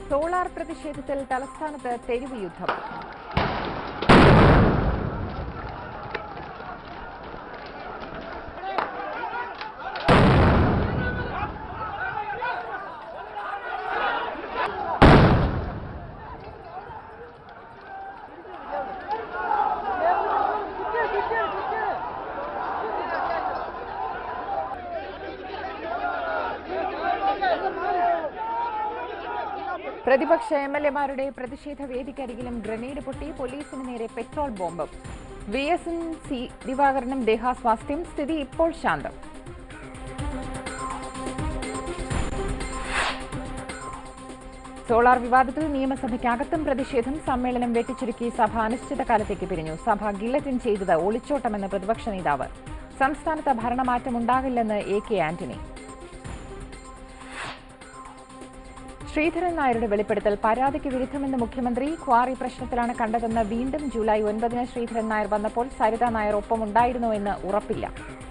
Solar പ്രതിഷേധത്തിൽ തലസ്ഥാനത്ത് തെരുവ് യുദ്ധം പ്രതിപക്ഷ എം എൽ എമാരുടെ പ്രതിഷേധ വേദിക്കരികിലും ഗ്രനേഡ് പൊട്ടി പോലീസിന് നേരെ പെട്രോൾ ബോംബും വി എസ് എൻ സി ദിവാകരനും ദേഹാസ്വാസ്ഥ്യം സ്ഥിതി ഇപ്പോൾ ശാന്തം സോളാർ വിവാദത്തിൽ നിയമസഭയ്ക്കകത്തും പ്രതിഷേധം സമ്മേളനം വെട്ടിച്ചുരുക്കി സഭ അനിശ്ചിതകാലത്തേക്ക് പിരിഞ്ഞു സഭ ഗില്ലറ്റിൻ ചെയ്തത് ഒളിച്ചോട്ടമെന്ന് പ്രതിപക്ഷ നേതാവ് സംസ്ഥാനത്ത് ഭരണമാറ്റം ഉണ്ടാകില്ലെന്ന് എ കെ ആന്റണി ശ്രീധരൻ നായരുടെ വെളിപ്പെടുത്തൽ പരാതിക്ക് വിരുദ്ധമെന്ന് മുഖ്യമന്ത്രി ക്വാറി പ്രശ്നത്തിലാണ് കണ്ടതെന്ന് വീണ്ടും ജൂലൈ ഒൻപതിന് ശ്രീധരൻ നായർ വന്നപ്പോൾ സരിത നായർ ഒപ്പമുണ്ടായിരുന്നോ എന്ന് ഉറപ്പില്ല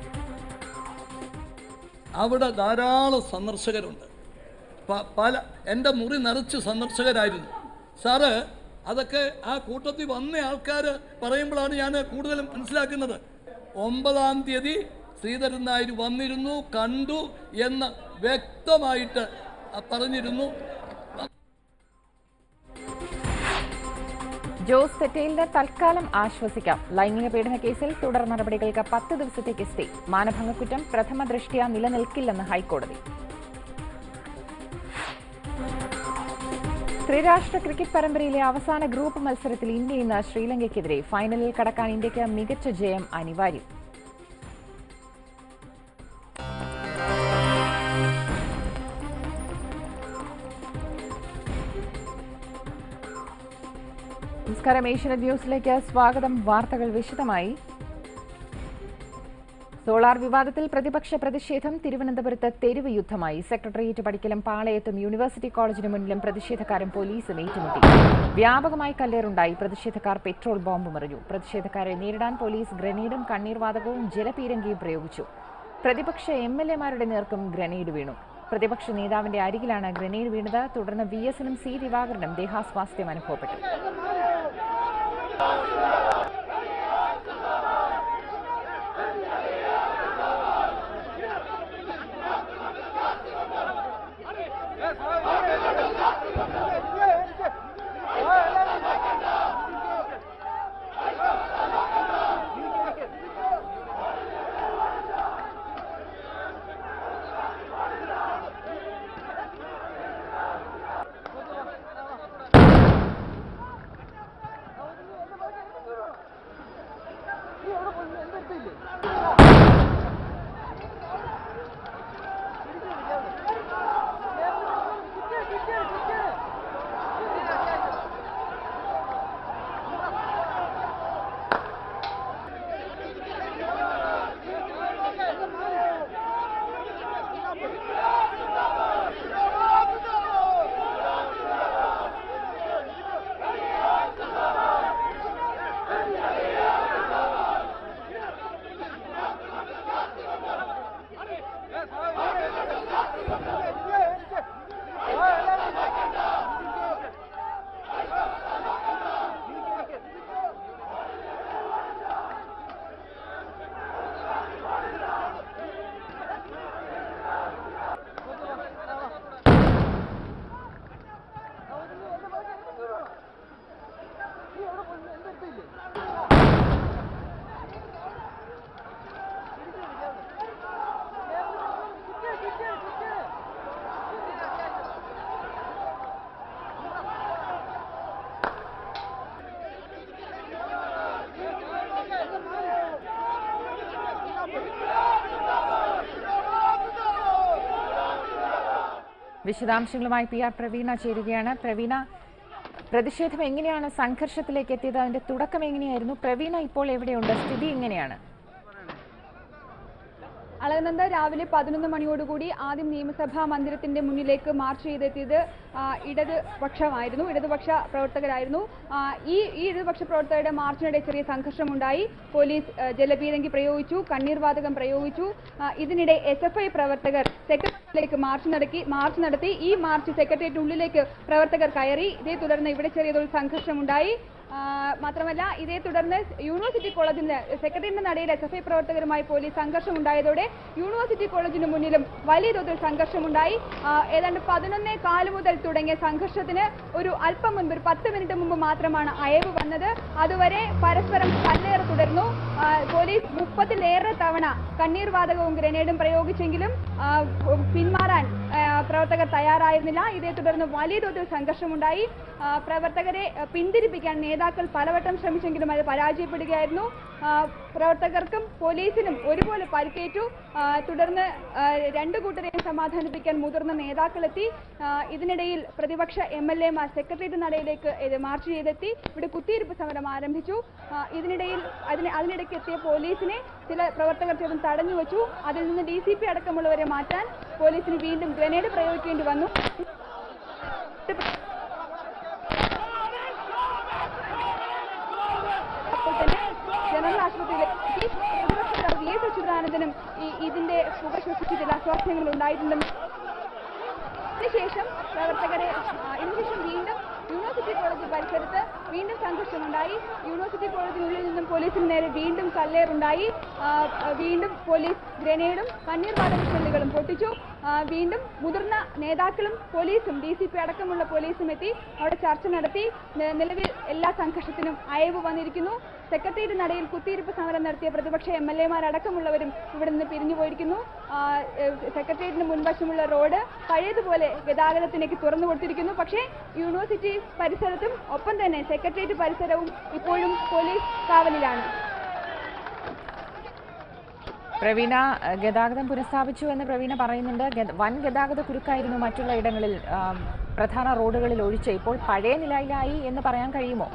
അവിടെ ധാരാളം സന്ദർശകരുണ്ട് പ- പല എൻ്റെ മുറി നിറച്ച് സന്ദർശകരായിരുന്നു സാറ് അതൊക്കെ ആ കൂട്ടത്തിൽ വന്ന ആൾക്കാർ പറയുമ്പോഴാണ് ഞാൻ കൂടുതലും മനസ്സിലാക്കുന്നത് ഒമ്പതാം തീയതി ശ്രീധരൻ നായർ വന്നിരുന്നു കണ്ടു എന്ന് വ്യക്തമായിട്ട് പറഞ്ഞിരുന്നു ജോസ് തെറ്റയിലിന് തൽക്കാലം ആശ്വസിക്കാം ലൈംഗിക പീഡന കേസിൽ തുടർ നടപടികൾക്ക് പത്ത് ദിവസത്തേക്ക് സ്റ്റേ മാനഭംഗക്കുറ്റം പ്രഥമ ദൃഷ്ട്യാ നിലനിൽക്കില്ലെന്ന് ഹൈക്കോടതി ത്രിരാഷ്ട്ര ക്രിക്കറ്റ് പരമ്പരയിലെ അവസാന ഗ്രൂപ്പ് മത്സരത്തിൽ ഇന്ത്യ ഇന്ന് ശ്രീലങ്കയ്ക്കെതിരെ ഫൈനലിൽ കടക്കാൻ ഇന്ത്യയ്ക്ക് മികച്ച ജയം അനിവാര്യം നമസ്കാരം ഏഷ്യനെറ്റ് ന്യൂസിലേക്ക് സ്വാഗതം വാർത്തകൾ വിശദമായി സോളാർ വിവാദത്തിൽ പ്രതിപക്ഷ പ്രതിഷേധം തിരുവനന്തപുരത്ത് തെരുവ് യുദ്ധമായി സെക്രട്ടേറിയറ്റ് പടിക്കലും പാളയത്തും യൂണിവേഴ്സിറ്റി കോളേജിന് മുന്നിലും പ്രതിഷേധക്കാരും പോലീസും ഏറ്റുമുട്ടി വ്യാപകമായി കല്ലേറുണ്ടായി പ്രതിഷേധക്കാർ പെട്രോൾ ബോംബും എറിഞ്ഞു പ്രതിഷേധക്കാരെ നേരിടാൻ പോലീസ് ഗ്രനേഡും കണ്ണീർവാതകവും ജലപീരങ്കിയും പ്രയോഗിച്ചു പ്രതിപക്ഷ എം എൽ എമാരുടെ നേർക്കും ഗ്രനേഡ് വീണു പ്രതിപക്ഷ നേതാവിന്റെ അരികിലാണ് ഗ്രനേഡ് വീണത് തുടർന്ന് വി എസിനും സി ദിവാകരനും ദേഹാസ്വാസ്ഥ്യം അനുഭവപ്പെട്ടു വിശദാംശങ്ങളുമായി പി ആർ പ്രവീണ ചേരുകയാണ് പ്രവീണ പ്രതിഷേധം എങ്ങനെയാണ് സംഘർഷത്തിലേക്ക് എത്തിയത് അതിന്റെ തുടക്കം എങ്ങനെയായിരുന്നു പ്രവീണ ഇപ്പോൾ എവിടെയുണ്ട് സ്ഥിതി എങ്ങനെയാണ് അളകനന്ദ രാവിലെ പതിനൊന്ന് മണിയോടുകൂടി ആദ്യം നിയമസഭാ മന്ദിരത്തിന്റെ മുന്നിലേക്ക് മാർച്ച് ചെയ്തെത്തിയത് ആ, ഇടതുപക്ഷമായിരുന്നു ഇടതുപക്ഷ പ്രവർത്തകരായിരുന്നു ആ, ഈ ഈ ഇടതുപക്ഷ പ്രവർത്തകരുടെ മാർച്ചിനിടെ ചെറിയ സംഘർഷമുണ്ടായി പോലീസ് ആ, ജലപീരങ്കി പ്രയോഗിച്ചു കണ്ണീർ വാതകം പ്രയോഗിച്ചു ആ, ഇതിനിടെ എസ് എഫ് ഐ പ്രവർത്തകർ സെക്രട്ടറിയിലേക്ക് മാർച്ച് നടത്തി മാർച്ച് നടത്തി ഈ മാർച്ച് സെക്രട്ടേറിയറ്റിനുള്ളിലേക്ക് പ്രവർത്തകർ കയറി ഇതേ തുടർന്ന് ഇവിടെ ചെറിയ തോതിൽ സംഘർഷമുണ്ടായി ആ, മാത്രമല്ല ഇതേ തുടർന്ന് യൂണിവേഴ്സിറ്റി കോളേജിന് സെക്രട്ടറിയുടെ നടയിൽ എസ് എഫ് ഐ പ്രവർത്തകരുമായി പോലീസ് സംഘർഷം ഉണ്ടായതോടെ യൂണിവേഴ്സിറ്റി കോളേജിന് മുന്നിലും വലിയ തോതിൽ സംഘർഷമുണ്ടായി ആ, ഏതാണ്ട് പതിനൊന്നേ കാല് മുതൽ തുടങ്ങിയ സംഘർഷത്തിന് ഒരു അല്പം മുൻപ് ഒരു പത്ത് മിനിറ്റ് മുമ്പ് മാത്രമാണ് അയവ് വന്നത് അതുവരെ പരസ്പരം കല്ലേറ് തുടർന്നു ആ, പോലീസ് മുപ്പതിലേറെ തവണ കണ്ണീർ വാതകവും ഗ്രനേഡും പ്രയോഗിച്ചെങ്കിലും ആ, പിന്മാറാൻ ആ, പ്രവർത്തകർ തയ്യാറായിരുന്നില്ല ഇതേ തുടർന്ന് വലിയ തോതിൽ സംഘർഷമുണ്ടായി ആ, പ്രവർത്തകരെ ആ, പിന്തിരിപ്പിക്കാൻ നേതാക്കൾ പലവട്ടം ശ്രമിച്ചെങ്കിലും അത് പരാജയപ്പെടുകയായിരുന്നു ആ, പ്രവർത്തകർക്കും പോലീസിനും ഒരുപോലെ പരിക്കേറ്റു ആ, തുടർന്ന് ആ, രണ്ടു കൂട്ടരെയും സമാധാനിപ്പിക്കാൻ മുതിർന്ന നേതാക്കളെത്തി ആ, ഇതിനിടയിൽ പ്രതിപക്ഷ എം എൽ എമാർ സെക്രട്ടേറിയറ്റ് നടയിലേക്ക് ഇത് മാർച്ച് ചെയ്തെത്തി ഇവിടെ കുത്തിയിരിപ്പ് സമരം ആരംഭിച്ചു ആ, ഇതിനിടയിൽ അതിന് അതിനിടയ്ക്ക് എത്തിയ പോലീസിനെ ചില പ്രവർത്തകർ ചേർന്ന് തടഞ്ഞു വെച്ചു അതിൽ നിന്ന് ഡി സി പി അടക്കമുള്ളവരെ മാറ്റാൻ പോലീസിന് വീണ്ടും ഗ്രനേഡ് പ്രയോഗിക്കേണ്ടി വന്നു അപ്പോൾ തന്നെ ജനറൽ ആശുപത്രിയിലെത്തി പ്രതിപക്ഷ നേതാവ് വി എസ് അച്യുതാനന്ദനും ഈ ഇതിന്റെ പുക ശ്വസിച്ച് ചില അസ്വാസ്ഥ്യങ്ങൾ ഉണ്ടായിട്ടുണ്ടെന്ന് ഇതിനുശേഷം പ്രവർത്തകരെ ആ, ഇതിനുശേഷം വീണ്ടും യൂണിവേഴ്സിറ്റി കോളേജ് പരിസരത്ത് വീണ്ടും സംഘർഷമുണ്ടായി യൂണിവേഴ്സിറ്റി കോളേജിനുള്ളിൽ നിന്നും പോലീസിന് നേരെ വീണ്ടും കല്ലേറുണ്ടായി ആ, വീണ്ടും പോലീസ് ഗ്രനേഡും കണ്ണീർ വാതക ഷെല്ലുകളും പൊട്ടിച്ചു ആ, വീണ്ടും മുതിർന്ന നേതാക്കളും പോലീസും ഡി സി പി അടക്കമുള്ള പോലീസും എത്തി അവിടെ ചർച്ച നടത്തി നി- നിലവിൽ എല്ലാ സംഘർഷത്തിനും അയവ് വന്നിരിക്കുന്നു സെക്രട്ടേറിയറ്റ് നടയിൽ കുത്തിയിരിപ്പ് സമരം നടത്തിയ പ്രതിപക്ഷ എം എൽ എമാരടക്കമുള്ളവരും ഇവിടെ നിന്ന് പിരിഞ്ഞു പോയിരിക്കുന്നു ആ, ഏഹ്, സെക്രട്ടേറിയറ്റിന് മുൻവശമുള്ള റോഡ് പഴയതുപോലെ ഗതാഗതത്തിലേക്ക് തുറന്നു കൊടുത്തിരിക്കുന്നു പക്ഷേ യൂണിവേഴ്സിറ്റി പരിസരത്തും ഒപ്പം തന്നെ സെക്രട്ടേറിയറ്റ് പരിസരവും ഇപ്പോഴും പോലീസ് കാവലിലാണ് പ്രവീണ ഏഹ്, ഗതാഗതം പുനഃസ്ഥാപിച്ചു എന്ന് പ്രവീണ പറയുന്നുണ്ട് ഗത- വൻ ഗതാഗത കുരുക്കായിരുന്നു മറ്റുള്ള ഇടങ്ങളിൽ ആം, പ്രധാന റോഡുകളിൽ ഒഴിച്ച് ഇപ്പോൾ പഴയ നിലയിലായി എന്ന് പറയാൻ കഴിയുമോ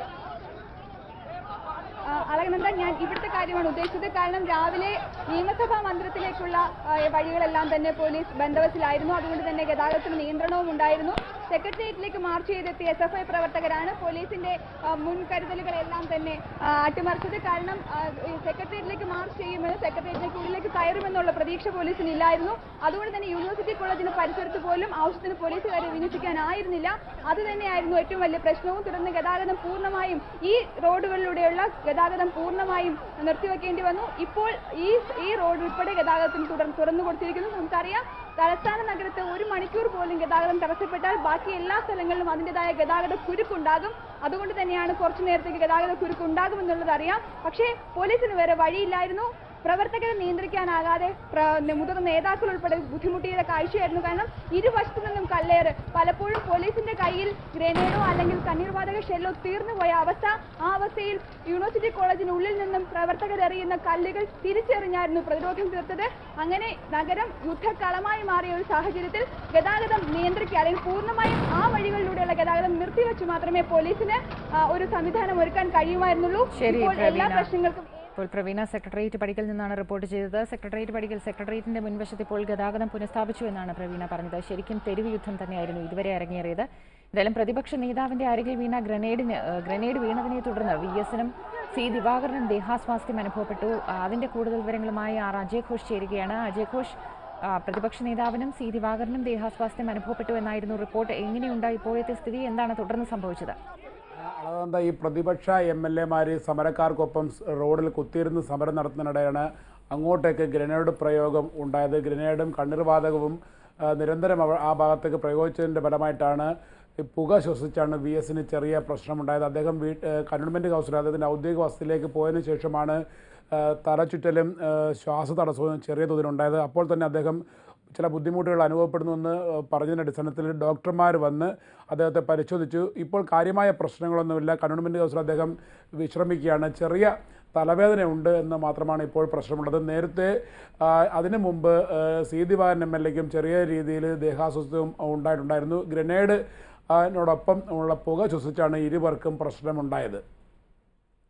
ആ, അളകനന്ദ ഞാൻ ഇവിടുത്തെ കാര്യമാണ് ഉദ്ദേശിച്ചത് കാരണം രാവിലെ നിയമസഭാ മന്ദിരത്തിലേക്കുള്ള ആ, വഴികളെല്ലാം തന്നെ പോലീസ് ബന്ദോബസ്തിലായിരുന്നു അതുകൊണ്ട് തന്നെ ഗതാഗതത്തിന് നിയന്ത്രണവും ഉണ്ടായിരുന്നു സെക്രട്ടേറിയറ്റിലേക്ക് മാർച്ച് ചെയ്തെത്തിയ എസ് എഫ് ഐ പ്രവർത്തകരാണ് പോലീസിന്റെ ആ, മുൻകരുതലുകളെല്ലാം തന്നെ ആ, അട്ടിമറിച്ചത് കാരണം ആ, ഈ സെക്രട്ടേറിയറ്റിലേക്ക് മാർച്ച് ചെയ്യുമെന്ന് സെക്രട്ടേറിയറ്റിലേക്ക് ഉള്ളിലേക്ക് കയറുമെന്നുള്ള പ്രതീക്ഷ പോലീസിന് ഇല്ലായിരുന്നു അതുകൊണ്ട് തന്നെ യൂണിവേഴ്സിറ്റി കോളേജിന് പരിസരത്ത് പോലും ആവശ്യത്തിന് പോലീസുകാരെ വിന്യസിക്കാനായിരുന്നില്ല അത് തന്നെയായിരുന്നു ഏറ്റവും വലിയ പ്രശ്നവും തുടർന്ന് ഗതാഗതം പൂർണ്ണമായും ഈ റോഡുകളിലൂടെയുള്ള ഗതാഗതം പൂർണ്ണമായും നിർത്തിവെക്കേണ്ടി വന്നു ഇപ്പോൾ ഈ ഈ റോഡ് ഉൾപ്പെടെ ഗതാഗതത്തിന് തുടർ തുറന്നു കൊടുത്തിരിക്കുന്നു നമുക്കറിയാം തലസ്ഥാന നഗരത്ത് ഒരു മണിക്കൂർ പോലും ഗതാഗതം തടസ്സപ്പെട്ടാൽ ബാക്കി എല്ലാ സ്ഥലങ്ങളിലും അതിൻ്റെതായ ഗതാഗത കുരുക്കുണ്ടാകും അതുകൊണ്ട് തന്നെയാണ് കുറച്ചു നേരത്തേക്ക് ഗതാഗത കുരുക്കുണ്ടാകുമെന്നുള്ളത് അറിയാം പക്ഷേ പോലീസിന് വേറെ വഴിയില്ലായിരുന്നു പ്രവർത്തകരെ നിയന്ത്രിക്കാനാകാതെ പ്ര- മുതിർന്ന നേതാക്കൾ ഉൾപ്പെടെ ബുദ്ധിമുട്ടിയ കാഴ്ചയായിരുന്നു കാരണം ഇരുവശത്തു നിന്നും കല്ലേറ് പലപ്പോഴും പോലീസിന്റെ കയ്യിൽ ഗ്രനേഡോ അല്ലെങ്കിൽ കണ്ണീർവാതക ഷെല്ലോ തീർന്നു പോയ അവസ്ഥ ആ അവസ്ഥയിൽ യൂണിവേഴ്സിറ്റി കോളേജിനുള്ളിൽ നിന്നും പ്രവർത്തകർ എറിയുന്ന കല്ലുകൾ തിരിച്ചെറിഞ്ഞായിരുന്നു പ്രതിരോധം തീർത്തത് അങ്ങനെ നഗരം യുദ്ധക്കളമായി മാറിയ ഒരു സാഹചര്യത്തിൽ ഗതാഗതം നിയന്ത്രിക്കുക അല്ലെങ്കിൽ പൂർണ്ണമായും ആ വഴികളിലൂടെയുള്ള ഗതാഗതം നിർത്തിവെച്ച് മാത്രമേ പോലീസിന് ആ, ഒരു സംവിധാനം ഒരുക്കാൻ കഴിയുമായിരുന്നുള്ളൂ ശരി, ഇപ്പോൾ എല്ലാ പ്രവീണ. പ്രശ്നങ്ങൾക്കും ഇപ്പോൾ പ്രവീണ സെക്രട്ടേറിയറ്റ് പടിക്കൽ നിന്നാണ് റിപ്പോർട്ട് ചെയ്തത് സെക്രട്ടേറിയറ്റ് പടിക്കൽ സെക്രട്ടേറിയറ്റിന്റെ മുൻവശത്ത് ഇപ്പോൾ ഗതാഗതം പുനഃസ്ഥാപിച്ചു എന്നാണ് പ്രവീണ പറഞ്ഞത് ശരിക്കും തെരുവ് യുദ്ധം തന്നെയായിരുന്നു ഇതുവരെ അരങ്ങേറിയത് എന്തായാലും പ്രതിപക്ഷ നേതാവിന്റെ അരികിൽ വീണ ഗ്രനേഡിന് ഏഹ്, ഗ്രനേഡ് വീണതിനെ തുടർന്ന് വി എസിനും സി ദിവാകരനും ദേഹാസ്വാസ്ഥ്യം അനുഭവപ്പെട്ടു ആ, അതിന്റെ കൂടുതൽ വിവരങ്ങളുമായി ആർ അജയ് ഘോഷ് ചേരുകയാണ് അജയ് ഘോഷ് ആ, പ്രതിപക്ഷ നേതാവിനും സി ദിവാകരനും ദേഹാസ്വാസ്ഥ്യം അനുഭവപ്പെട്ടു എന്നായിരുന്നു റിപ്പോർട്ട് എങ്ങനെയുണ്ട് ഇപ്പോഴത്തെ സ്ഥിതി എന്താണ് തുടർന്ന് സംഭവിച്ചത് അളവന്ത ഈ പ്രതിപക്ഷ എം എൽ എമാർ സമരക്കാർക്കൊപ്പം സ് റോഡിൽ കുത്തിയിരുന്ന് സമരം നടത്തുന്നതിനിടെയാണ് അങ്ങോട്ടേക്ക് ഗ്രനേഡ് പ്രയോഗം ഉണ്ടായത് ഗ്രനേഡും കണ്ണീർവാതകവും ആ, നിരന്തരം അവ ആ ഭാഗത്തേക്ക് പ്രയോഗിച്ചതിൻ്റെ ഫലമായിട്ടാണ് ഈ പുക ശ്വസിച്ചാണ് വി എസിന് ചെറിയ പ്രശ്നമുണ്ടായത് അദ്ദേഹം വീ കന്റോൺമെൻറ്റ് ഹൗസിൽ അദ്ദേഹത്തിൻ്റെ ഔദ്യോഗിക വസതിയിലേക്ക് പോയതിനു ശേഷമാണ് ആ, തലചുറ്റലും ആ, ശ്വാസതടസ്സവും ചെറിയ തോതിലുണ്ടായത് അപ്പോൾ തന്നെ അദ്ദേഹം ചില ബുദ്ധിമുട്ടുകൾ അനുഭവപ്പെടുന്നുവെന്ന് ഏഹ്, പറഞ്ഞതിൻ്റെ അടിസ്ഥാനത്തിൽ ഡോക്ടർമാർ വന്ന് അദ്ദേഹത്തെ പരിശോധിച്ചു ഇപ്പോൾ കാര്യമായ പ്രശ്നങ്ങളൊന്നുമില്ല കന്റോൺമെൻറ്റ് ഹൗസിൽ അദ്ദേഹം വിശ്രമിക്കുകയാണ് ചെറിയ തലവേദനയുണ്ട് എന്ന് മാത്രമാണ് ഇപ്പോൾ പ്രശ്നമുള്ളത് നേരത്തെ ആ, അതിനു മുമ്പ് ഏഹ്, സി ദിവാകരൻ എം എൽ എക്കും ചെറിയ രീതിയിൽ ദേഹാസ്വസ്ഥവും ഉണ്ടായിട്ടുണ്ടായിരുന്നു ഗ്രനേഡ് ആ, നോടൊപ്പം ഉള്ള പുക ശ്വസിച്ചാണ് ഇരുവർക്കും പ്രശ്നമുണ്ടായത്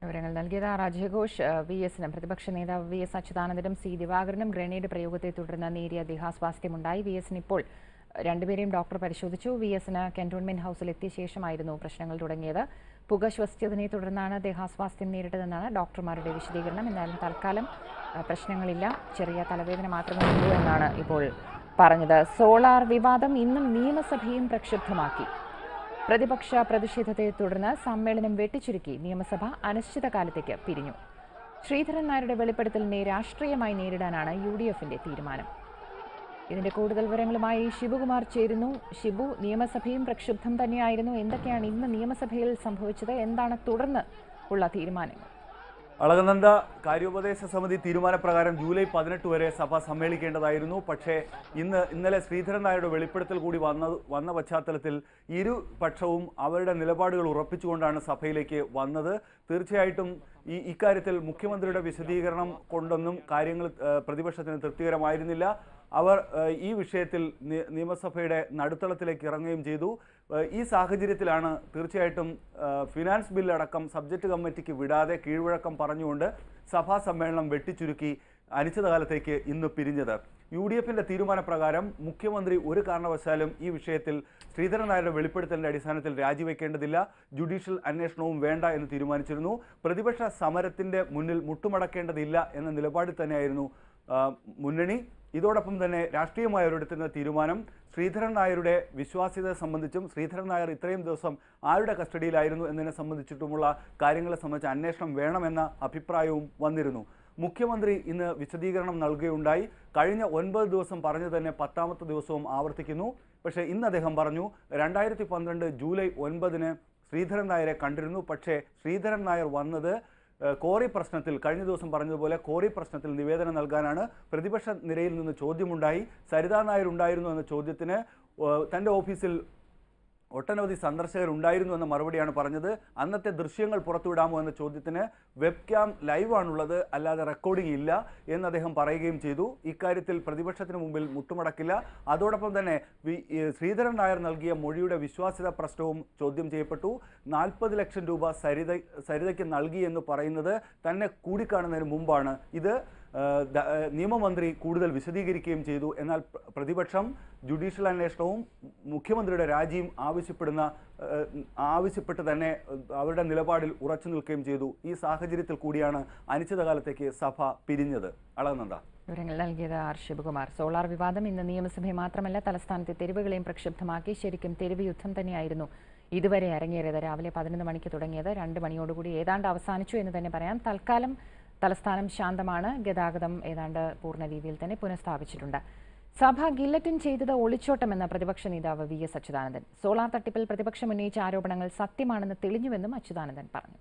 വിവരങ്ങൾ നൽകിയത് ആർ അജയ് ഘോഷ് ഏഹ്, വി എസിനും പ്രതിപക്ഷ നേതാവ് വി എസ് അച്യുതാനന്ദനും സി ദിവാകരനും ഗ്രനേഡ് പ്രയോഗത്തെ തുടർന്ന് നേരിയ ദേഹാസ്വാസ്ഥ്യമുണ്ടായി വി എസിന് ഇപ്പോൾ രണ്ടുപേരെയും ഡോക്ടർ പരിശോധിച്ചു വി എസിന് കന്റോൺമെന്റ് ഹൌസിൽ എത്തിയ ശേഷമായിരുന്നു പ്രശ്നങ്ങൾ തുടങ്ങിയത് പുക ശ്വസിച്ചതിനെ തുടർന്നാണ് ദേഹാസ്വാസ്ഥ്യം നേരിട്ടതെന്നാണ് ഡോക്ടർമാരുടെ വിശദീകരണം എന്നാലും തൽക്കാലം ഏഹ്, പ്രശ്നങ്ങളില്ല ചെറിയ തലവേദന മാത്രമേ ഉള്ളൂ എന്നാണ് ഇപ്പോൾ പറഞ്ഞത് സോളാർ വിവാദം ഇന്നും നിയമസഭയും പ്രക്ഷുബ്ധമാക്കി പ്രതിപക്ഷ പ്രതിഷേധത്തെ തുടർന്ന് സമ്മേളനം വെട്ടിച്ചുരുക്കി നിയമസഭ അനിശ്ചിതകാലത്തേക്ക് പിരിഞ്ഞു ശ്രീധരൻ നായരുടെ വെളിപ്പെടുത്തലിനെ രാഷ്ട്രീയമായി നേരിടാനാണ് യു ഡി എഫിന്റെ തീരുമാനം ഇതിന്റെ കൂടുതൽ വിവരങ്ങളുമായി ശിവകുമാർ ചേരുന്നു ഷിബു നിയമസഭയും പ്രക്ഷുബ്ധം തന്നെയായിരുന്നു എന്തൊക്കെയാണ് ഇന്ന് നിയമസഭയിൽ സംഭവിച്ചത് എന്താണ് തുടർന്ന് ഉള്ള തീരുമാനങ്ങൾ അളകനന്ദ കാര്യോപദേശ സമിതി തീരുമാനപ്രകാരം ജൂലൈ പതിനെട്ട് വരെ സഭ സമ്മേളിക്കേണ്ടതായിരുന്നു പക്ഷേ ഇന്ന് ഇന്നലെ ശ്രീധരൻ നായരുടെ വെളിപ്പെടുത്തൽ കൂടി വന്ന വന്ന പശ്ചാത്തലത്തിൽ ഇരു പക്ഷവും അവരുടെ നിലപാടുകൾ ഉറപ്പിച്ചുകൊണ്ടാണ് സഭയിലേക്ക് വന്നത് തീർച്ചയായിട്ടും ഈ ഇക്കാര്യത്തിൽ മുഖ്യമന്ത്രിയുടെ വിശദീകരണം കൊണ്ടൊന്നും കാര്യങ്ങൾ ഏഹ്, പ്രതിപക്ഷത്തിന് തൃപ്തികരമായിരുന്നില്ല അവർ ഏഹ്, ഈ വിഷയത്തിൽ നി- നിയമസഭയുടെ നടുത്തളത്തിലേക്ക് ഇറങ്ങുകയും ചെയ്തു ഏഹ്, ഈ സാഹചര്യത്തിലാണ് തീർച്ചയായിട്ടും ഏഹ്, ഫിനാൻസ് ബില്ലടക്കം സബ്ജക്റ്റ് കമ്മിറ്റിക്ക് വിടാതെ കീഴ്വഴക്കം പറഞ്ഞുകൊണ്ട് സഭാ സമ്മേളനം വെട്ടിച്ചുരുക്കി അനിശ്ചിതകാലത്തേക്ക് ഇന്ന് പിരിഞ്ഞത് യു ഡി എഫിന്റെ തീരുമാനപ്രകാരം മുഖ്യമന്ത്രി ഒരു കാരണവശാലും ഈ വിഷയത്തിൽ ശ്രീധരൻ നായരുടെ വെളിപ്പെടുത്തലിന്റെ അടിസ്ഥാനത്തിൽ രാജിവെക്കേണ്ടതില്ല ജുഡീഷ്യൽ അന്വേഷണവും വേണ്ട എന്ന് തീരുമാനിച്ചിരുന്നു പ്രതിപക്ഷ സമരത്തിന്റെ മുന്നിൽ മുട്ടുമടക്കേണ്ടതില്ല എന്ന നിലപാടിൽ തന്നെയായിരുന്നു ആ, മുന്നണി ഇതോടൊപ്പം തന്നെ രാഷ്ട്രീയമായി അവരെടുത്തിരുന്ന തീരുമാനം ശ്രീധരൻ നായരുടെ വിശ്വാസ്യത സംബന്ധിച്ചും ശ്രീധരൻ നായർ ഇത്രയും ദിവസം ആരുടെ കസ്റ്റഡിയിലായിരുന്നു എന്നതിനെ സംബന്ധിച്ചിട്ടുമുള്ള കാര്യങ്ങളെ സംബന്ധിച്ച് അന്വേഷണം വേണമെന്ന അഭിപ്രായവും വന്നിരുന്നു മുഖ്യമന്ത്രി ഇന്ന് വിശദീകരണം നൽകുകയുണ്ടായി കഴിഞ്ഞ ഒൻപത് ദിവസം പറഞ്ഞു തന്നെ പത്താമത്തെ ദിവസവും ആവർത്തിക്കുന്നു പക്ഷേ ഇന്ന് അദ്ദേഹം പറഞ്ഞു രണ്ടായിരത്തി പന്ത്രണ്ട് ജൂലൈ ഒൻപതിന് ശ്രീധരൻ നായരെ കണ്ടിരുന്നു പക്ഷേ ശ്രീധരൻ നായർ വന്നത് ഏഹ് കോറി പ്രശ്നത്തിൽ കഴിഞ്ഞ ദിവസം പറഞ്ഞതുപോലെ കോറി പ്രശ്നത്തിൽ നിവേദനം നൽകാനാണ് പ്രതിപക്ഷ നിരയിൽ നിന്ന് ചോദ്യമുണ്ടായി സരിതാ നായർ ഉണ്ടായിരുന്നു എന്ന ചോദ്യത്തിന് ഏഹ് തൻ്റെ ഓഫീസിൽ ഒട്ടനവധി സന്ദർശകർ ഉണ്ടായിരുന്നു എന്ന മറുപടിയാണ് പറഞ്ഞത് അന്നത്തെ ദൃശ്യങ്ങൾ പുറത്തുവിടാമോ എന്ന ചോദ്യത്തിന് വെബ് ക്യാം ലൈവാണുള്ളത് അല്ലാതെ റെക്കോർഡിംഗ് ഇല്ല എന്ന് അദ്ദേഹം പറയുകയും ചെയ്തു ഇക്കാര്യത്തിൽ പ്രതിപക്ഷത്തിന് മുമ്പിൽ മുട്ടുമടക്കില്ല അതോടൊപ്പം തന്നെ വി- ഈ ശ്രീധരൻ നായർ നൽകിയ മൊഴിയുടെ വിശ്വാസ്യത പ്രശ്നവും ചോദ്യം ചെയ്യപ്പെട്ടു നാൽപ്പത് ലക്ഷം രൂപ സരിത സരിതയ്ക്ക് നൽകി എന്ന് പറയുന്നത് തന്നെ കൂടിക്കാണുന്നതിന് മുമ്പാണ് ഇത് ആ, ദ- ആ, നിയമമന്ത്രി കൂടുതൽ വിശദീകരിക്കുകയും ചെയ്തു എന്നാൽ പ്ര- പ്രതിപക്ഷം ജുഡീഷ്യൽ അന്വേഷണവും മുഖ്യമന്ത്രിയുടെ രാജിയും ആവശ്യപ്പെടുന്ന ആ, ആവശ്യപ്പെട്ട് തന്നെ ആ, അവരുടെ നിലപാടിൽ ഉറച്ചു നിൽക്കുകയും ചെയ്തു ഈ സാഹചര്യത്തിൽ കൂടിയാണ് അനിശ്ചിതകാലത്തേക്ക് സഭ പിരിഞ്ഞത് അളകുന്നുണ്ട വിവരങ്ങൾ നൽകിയത് ആർ ശിവകുമാർ സോളാർ വിവാദം ഇന്ന് നിയമസഭയെ മാത്രമല്ല തലസ്ഥാനത്തെ തെരുവുകളെയും പ്രക്ഷുബ്ധമാക്കി ശരിക്കും തെരുവ് യുദ്ധം തന്നെയായിരുന്നു ഇതുവരെ അരങ്ങേറിയത് രാവിലെ പതിനൊന്ന് മണിക്ക് തുടങ്ങിയത് രണ്ട് മണിയോടുകൂടി ഏതാണ്ട് അവസാനിച്ചു എന്ന് തന്നെ പറയാം തൽക്കാലം തലസ്ഥാനം ശാന്തമാണ് ഗതാഗതം ഏതാണ്ട് പൂർണ്ണ രീതിയിൽ തന്നെ പുനഃസ്ഥാപിച്ചിട്ടുണ്ട് സഭ ഗില്ലറ്റിൻ ചെയ്തത് ഒളിച്ചോട്ടമെന്ന പ്രതിപക്ഷ നേതാവ് വി എസ് അച്യുതാനന്ദൻ സോളാർ തട്ടിപ്പിൽ പ്രതിപക്ഷം ഉന്നയിച്ച ആരോപണങ്ങൾ സത്യമാണെന്ന് തെളിഞ്ഞുവെന്നും അച്യുതാനന്ദൻ പറഞ്ഞു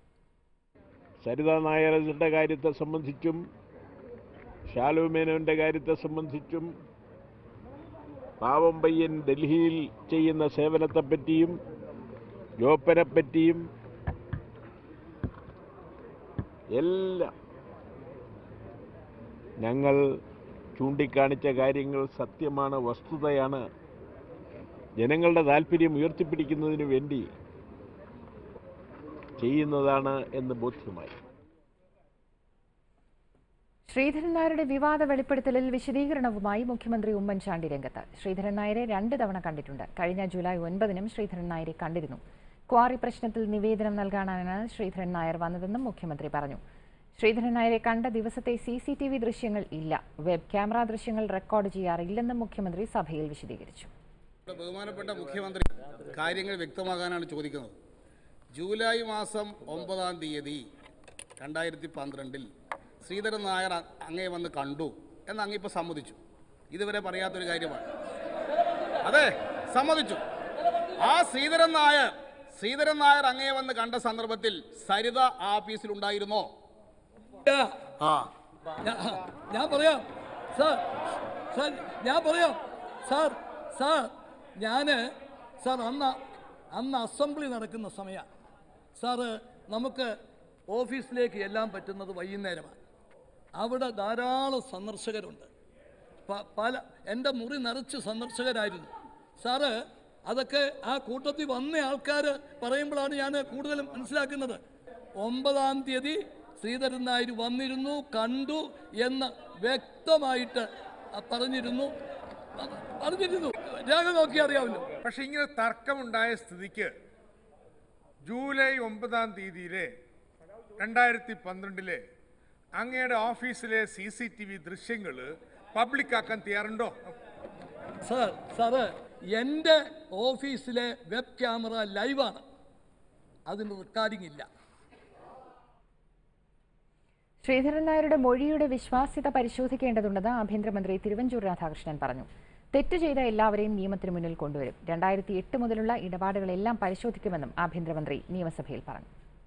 സരിതാ നായരുടെ കാര്യത്തെ സംബന്ധിച്ചും ഷാലു മേനോന്റെ കാര്യത്തെ സംബന്ധിച്ചും പാവം പയ്യൻ ഡൽഹിയിൽ ചെയ്യുന്ന സേവനത്തെപ്പറ്റിയും ജോപ്പനെപ്പറ്റിയും എല്ലാം ഞങ്ങൾ ചൂണ്ടിക്കാണിച്ച കാര്യങ്ങൾ സത്യമാണ് വസ്തുതയാണ് ജനങ്ങളുടെ താല്പര്യം ഉയർത്തിപ്പിടിക്കുന്നതിന് വേണ്ടി ചെയ്യുന്നതാണ് എന്ന് ബോധ്യമായി ശ്രീധരൻ നായരുടെ വിവാദ വെളിപ്പെടുത്തലിൽ വിശദീകരണവുമായി മുഖ്യമന്ത്രി ഉമ്മൻചാണ്ടി രംഗത്ത് ശ്രീധരൻ നായരെ രണ്ട് തവണ കണ്ടിട്ടുണ്ട് കഴിഞ്ഞ ജൂലൈ ഒൻപതിനും ശ്രീധരൻ നായരെ കണ്ടിരുന്നു ക്വാറി പ്രശ്നത്തിൽ നിവേദനം നൽകാനാണ് ശ്രീധരൻ നായർ വന്നതെന്നും മുഖ്യമന്ത്രി പറഞ്ഞു ശ്രീധരൻ നായരെ കണ്ട ദിവസത്തെ സി സി ടി വി ദൃശ്യങ്ങൾ ഇല്ല വെബ് ക്യാമറ ദൃശ്യങ്ങൾ റെക്കോർഡ് ചെയ്യാറില്ലെന്നും മുഖ്യമന്ത്രി സഭയിൽ വിശദീകരിച്ചു ഇവിടെ ബഹുമാനപ്പെട്ട മുഖ്യമന്ത്രി കാര്യങ്ങൾ വ്യക്തമാകാനാണ് ചോദിക്കുന്നത് ജൂലൈ മാസം ഒമ്പതാം തീയതി രണ്ടായിരത്തി പന്ത്രണ്ടിൽ ശ്രീധരൻ നായർ അ- അങ്ങേ വന്ന് കണ്ടു എന്ന് അങ്ങ് ഇപ്പോൾ സമ്മതിച്ചു ഇതുവരെ പറയാത്തൊരു കാര്യമാണ് അതെ സമ്മതിച്ചു ആ ശ്രീധരൻ നായർ ശ്രീധരൻ നായർ അങ്ങേ വന്ന് കണ്ട സന്ദർഭത്തിൽ സരിത ആ ഓഫീസിൽ ഉണ്ടായിരുന്നോ ആ ഞാ- ഞാൻ പറയാം സാർ സാർ ഞാൻ പറയാം സാർ സാർ ഞാൻ സാർ അന്ന് അന്ന് അസംബ്ലി നടക്കുന്ന സമയം സാറ് നമുക്ക് ഓഫീസിലേക്ക് എല്ലാം പറ്റുന്നത് വൈകുന്നേരമാണ് അവിടെ ധാരാളം സന്ദർശകരുണ്ട് പ- പല എൻ്റെ മുറി നിറച്ച് സന്ദർശകരായിരുന്നു സാറ് അതൊക്കെ ആ കൂട്ടത്തിൽ വന്ന ആൾക്കാർ പറയുമ്പോഴാണ് ഞാൻ കൂടുതലും മനസ്സിലാക്കുന്നത് ഒമ്പതാം തീയതി ശ്രീധരൻ നായർ വന്നിരുന്നു കണ്ടു എന്ന് വ്യക്തമായിട്ട് പറഞ്ഞിരുന്നു പറഞ്ഞിരുന്നു രേഖ നോക്കി അറിയാമല്ലോ പക്ഷെ ഇങ്ങനെ തർക്കമുണ്ടായ സ്ഥിതിക്ക് ജൂലൈ ഒമ്പതാം തീയതിയിലെ രണ്ടായിരത്തി പന്ത്രണ്ടിലെ അങ്ങയുടെ ഓഫീസിലെ സി സി ടി വി ദൃശ്യങ്ങൾ പബ്ലിക്കാക്കാൻ തയ്യാറുണ്ടോ സാർ സാറ് എൻ്റെ ഓഫീസിലെ വെബ് ക്യാമറ ലൈവാണ് അതിന് റെക്കോർഡിംഗ് ഇല്ല ശ്രീധരൻ നായരുടെ മൊഴിയുടെ വിശ്വാസ്യത പരിശോധിക്കേണ്ടതുണ്ടെന്ന് ആഭ്യന്തരമന്ത്രി തിരുവഞ്ചൂർ രാധാകൃഷ്ണൻ പറഞ്ഞു തെറ്റ് ചെയ്ത എല്ലാവരെയും നിയമത്തിന് മുന്നിൽ കൊണ്ടുവരും രണ്ടായിരത്തി എട്ട് മുതലുള്ള ഇടപാടുകളെല്ലാം പരിശോധിക്കുമെന്നും ആഭ്യന്തരമന്ത്രി നിയമസഭയിൽ പറഞ്ഞു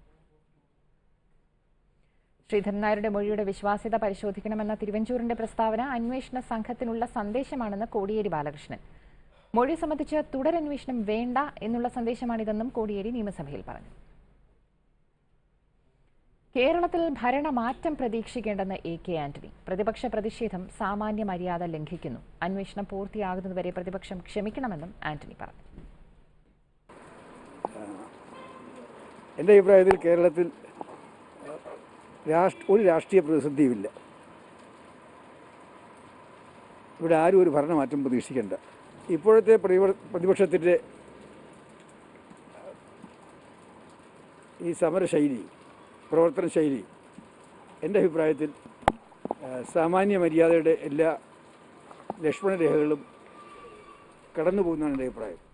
ശ്രീധരൻ നായരുടെ മൊഴിയുടെ വിശ്വാസ്യത പരിശോധിക്കണമെന്ന തിരുവഞ്ചൂരിന്റെ പ്രസ്താവന അന്വേഷണ സംഘത്തിനുള്ള സന്ദേശമാണെന്ന് കോടിയേരി ബാലകൃഷ്ണൻ മൊഴി സംബന്ധിച്ച് തുടരന്വേഷണം വേണ്ട എന്നുള്ള സന്ദേശമാണിതെന്നും കോടിയേരി നിയമസഭയിൽ പറഞ്ഞു കേരളത്തിൽ ഭരണമാറ്റം പ്രതീക്ഷിക്കേണ്ടെന്ന് എ കെ ആന്റണി പ്രതിപക്ഷ പ്രതിഷേധം സാമാന്യ മര്യാദ ലംഘിക്കുന്നു അന്വേഷണം പൂർത്തിയാകുന്നതുവരെ പ്രതിപക്ഷം ക്ഷമിക്കണമെന്നും ആന്റണി പറഞ്ഞു എൻ്റെ അഭിപ്രായത്തിൽ കേരളത്തിൽ രാഷ്ട്ര ഒരു രാഷ്ട്രീയ പ്രതിസന്ധിയുമില്ല ഇവിടെ ആരും ഒരു ഭരണമാറ്റം പ്രതീക്ഷിക്കേണ്ട ഇപ്പോഴത്തെ പ്രതിപ- പ്രതിപക്ഷത്തിൻ്റെ ഈ സമരശൈലി പ്രവർത്തന ശൈലി എൻ്റെ അഭിപ്രായത്തിൽ ആ, സാമാന്യ മര്യാദയുടെ എല്ലാ ലക്ഷ്മണരേഖകളും കടന്നു പോകുന്നതാണ് എൻ്റെ അഭിപ്രായം